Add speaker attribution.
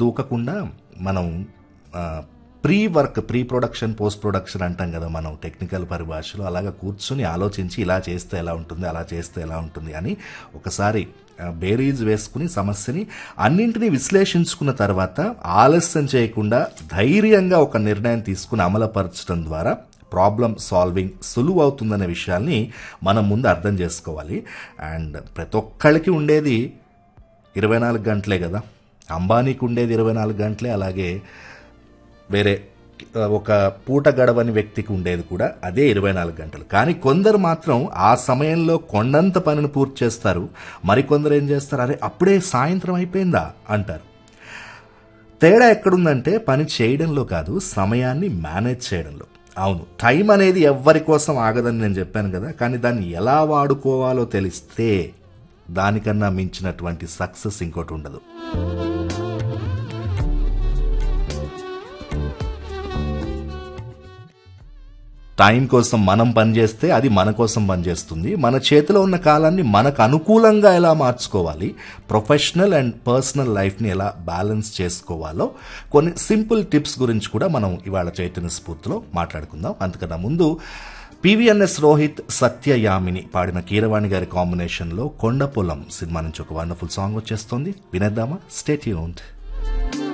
Speaker 1: దూకకుండా మనం ఆ, pre work pre production post production అంటాం కదా మనం టెక్నికల్ పరిభాషలో అలాగా కూర్చుని ఆలోచించి ఇలా చేస్తే ఎలా ఉంటుంది అలా చేస్తే ఎలా ఉంటుంది అని ఒకసారి ఆ, బేరీజ్ వేసుకుని సమస్యని అన్నింటినీ విశ్లేషించుకున్న తర్వాత ఆలస్యం చేయకుండా ధైర్యంగా ఒక నిర్ణయం తీసుకుని అమలుపరచడం ద్వారా ప్రాబ్లం సాల్వింగ్ సులువు అవుతుందనే విషయాల్ని మనం ముందు అర్థం చేసుకోవాలి అండ్ ప్రతి ఒక్కళ్ళకి ఉండేది ఇరవై నాలుగు గంటలే కదా అంబానీకి ఉండేది ఇరవై నాలుగు గంటలే అలాగే వేరే ఆ, ఒక పూట గడవని వ్యక్తికి ఉండేది కూడా అదే ఇరవై నాలుగు గంటలు కానీ కొందరు మాత్రం ఆ సమయంలో కొండంత పనిని పూర్తి చేస్తారు మరికొందరు ఏం చేస్తారు అరే అప్పుడే సాయంత్రం అయిపోయిందా అంటారు తేడా ఎక్కడుందంటే పని చేయడంలో కాదు సమయాన్ని మేనేజ్ చేయడంలో అవును టైం అనేది ఎవ్వరి కోసం ఆగదని నేను చెప్పాను కదా కానీ దాన్ని ఎలా వాడుకోవాలో తెలిస్తే దానికన్నా మించినటువంటి సక్సెస్ ఇంకోటి ఉండదు టైం కోసం మనం పనిచేస్తే అది మన కోసం పనిచేస్తుంది మన చేతిలో ఉన్న కాలాన్ని మనకు అనుకూలంగా ఎలా మార్చుకోవాలి ప్రొఫెషనల్ అండ్ పర్సనల్ లైఫ్ని ఎలా బ్యాలెన్స్ చేసుకోవాలో కొన్ని సింపుల్ టిప్స్ గురించి కూడా మనం ఇవాళ చైతన్య స్ఫూర్తిలో మాట్లాడుకుందాం అంతకన్నా ముందు పివిఎన్ఎస్ రోహిత్ సత్యయామిని పాడిన కీరవాణి గారి కాంబినేషన్లో కొండపొలం సినిమా నుంచి ఒక వండర్ఫుల్ సాంగ్ వచ్చేస్తుంది వినేద్దామా స్టేట్ యూన్డ్